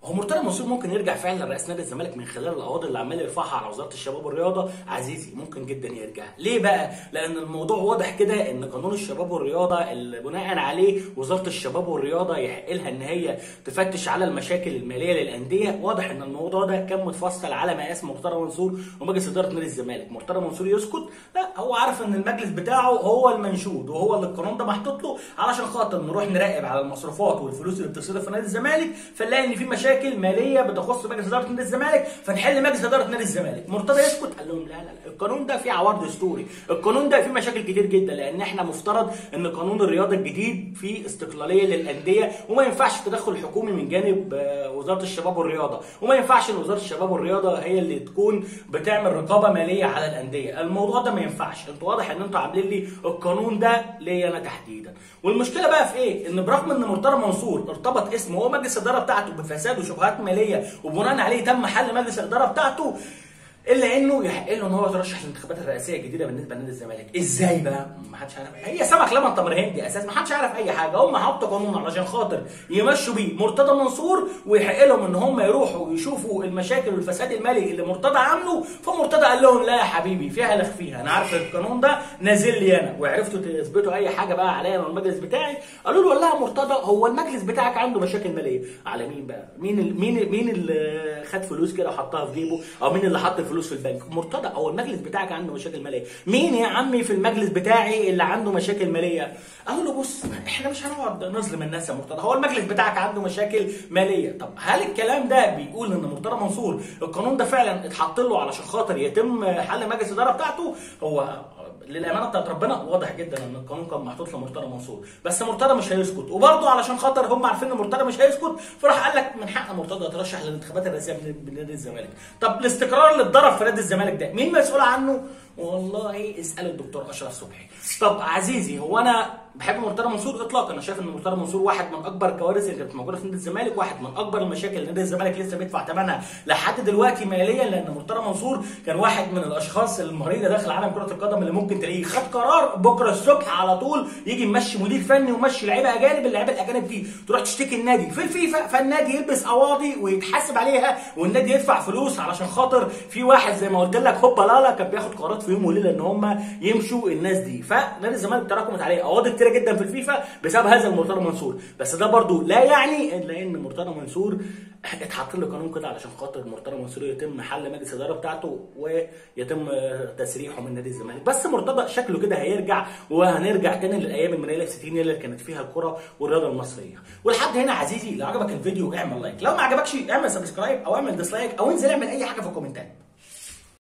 هو مرتضى منصور ممكن يرجع فعلا لرئيس نادي الزمالك من خلال القواضي اللي عمال يرفعها على وزاره الشباب والرياضه عزيزي ممكن جدا يرجع ليه بقى لان الموضوع واضح كده ان قانون الشباب والرياضه اللي بناء عليه وزاره الشباب والرياضه يحق لها ان هي تفتش على المشاكل الماليه للانديه واضح ان الموضوع ده كان متفصل على مقاس مرتضى منصور ومجلس اداره نادي الزمالك مرتضى منصور يسكت لا هو عارف ان المجلس بتاعه هو المنشود وهو اللي القانون ده محطوط له علشان خاطر نروح نراقب على المصروفات والفلوس اللي بتصرف في نادي الزمالك فنلاقي ان في مشاكل ماليه بتخص مجلس اداره نادي الزمالك فنحل مجلس اداره نادي الزمالك مرتضى يسكت قال لهم لا لا لا القانون ده فيه عوار دستوري القانون ده فيه مشاكل كتير جدا لان احنا مفترض ان قانون الرياضه الجديد فيه استقلاليه للانديه وما ينفعش تدخل حكومي من جانب آه، وزاره الشباب والرياضه وما ينفعش ان وزاره الشباب والرياضه هي اللي تكون بتعمل رقابه ماليه على الانديه الموضوع ده ما ينفعش انتوا واضح ان انتوا عاملين لي القانون ده ليا انا تحديدا والمشكله بقى في ايه ان برغم ان مرتضى منصور ارتبط اسمه هو مجلس الاداره بتاعته بفساد وشبهات ماليه وبناء عليه تم حل مجلس الاداره بتاعته الا انه يحق له ان هو يترشح للانتخابات الرئاسيه الجديده بالنسبه لنادي الزمالك ازاي بقى ما حدش عارف هي سمك لبن تمر هندي اساس ما حدش عارف اي حاجه هم حطوا قانون علشان خاطر يمشوا بيه مرتضى منصور ويحق لهم ان هم يروحوا ويشوفوا المشاكل والفساد المالي اللي مرتضى عامله فمرتضى قال لهم لا يا حبيبي فيها لخ فيها انا عارف القانون ده نازل لي انا وعرفتوا تثبتوا اي حاجه بقى عليا من المجلس بتاعي قالوا له والله يا مرتضى هو المجلس بتاعك عنده مشاكل ماليه على مين بقى مين ال- مين مين اللي خد فلوس كده وحطها في جيبه او مين اللي حط الفلوس في البنك مرتضى هو المجلس بتاعك عنده مشاكل ماليه مين يا عمي في المجلس بتاعي اللي عنده مشاكل ماليه قالوا له بص احنا مش هنقعد نظلم الناس يا مرتضى هو المجلس بتاعك عنده مشاكل ماليه طب هل الكلام ده بيقول ان مرتضى منصور القانون ده فعلا اتحط له علشان خاطر يتم حل مجلس الاداره بتاعته هو للامانه بتاعت ربنا واضح جدا ان القانون كان محطوط لمرتضى منصور بس مرتضى مش هيسكت وبرضه علشان خاطر هم عارفين ان مرتضى مش هيسكت فراح قال لك من حق مرتضى يترشح للانتخابات الرئاسيه من من نادي الزمالك طب الاستقرار اللي اتضرب في نادي الزمالك ده مين مسؤول عنه والله اسال الدكتور اشرف صبحي طب عزيزي هو انا بحب مرتضى منصور اطلاقا انا شايف ان مرتضى منصور واحد من اكبر الكوارث اللي كانت موجوده في نادي الزمالك واحد من اكبر المشاكل اللي نادي الزمالك لسه بيدفع ثمنها لحد دلوقتي ماليا لان مرتضى منصور كان واحد من الاشخاص المريضه داخل عالم كره القدم اللي ممكن تلاقيه خد قرار بكره الصبح على طول يجي يمشي مدير فني ويمشي لعيبه اجانب اللعيبه الاجانب دي تروح تشتكي النادي في الفيفا فالنادي يلبس قواضي ويتحاسب عليها والنادي يدفع فلوس علشان خاطر في واحد زي ما قلت لك هوبا لالا كان بياخد قرارات في يوم وليله ان هم يمشوا الناس دي فنادي الزمالك تراكمت عليه قواضي كتيره جدا في الفيفا بسبب هذا المرتضى منصور بس ده برضو لا يعني الا ان مرتضى منصور اتحط له قانون كده علشان خاطر مرتضى منصور يتم حل مجلس الاداره بتاعته ويتم تسريحه من نادي الزمالك بس مرتضى شكله كده هيرجع وهنرجع تاني للايام المنيله في 60 اللي كانت فيها الكره والرياضه المصريه ولحد هنا عزيزي لو عجبك الفيديو اعمل لايك لو ما عجبكش اعمل سبسكرايب او اعمل ديسلايك او انزل اعمل اي حاجه في الكومنتات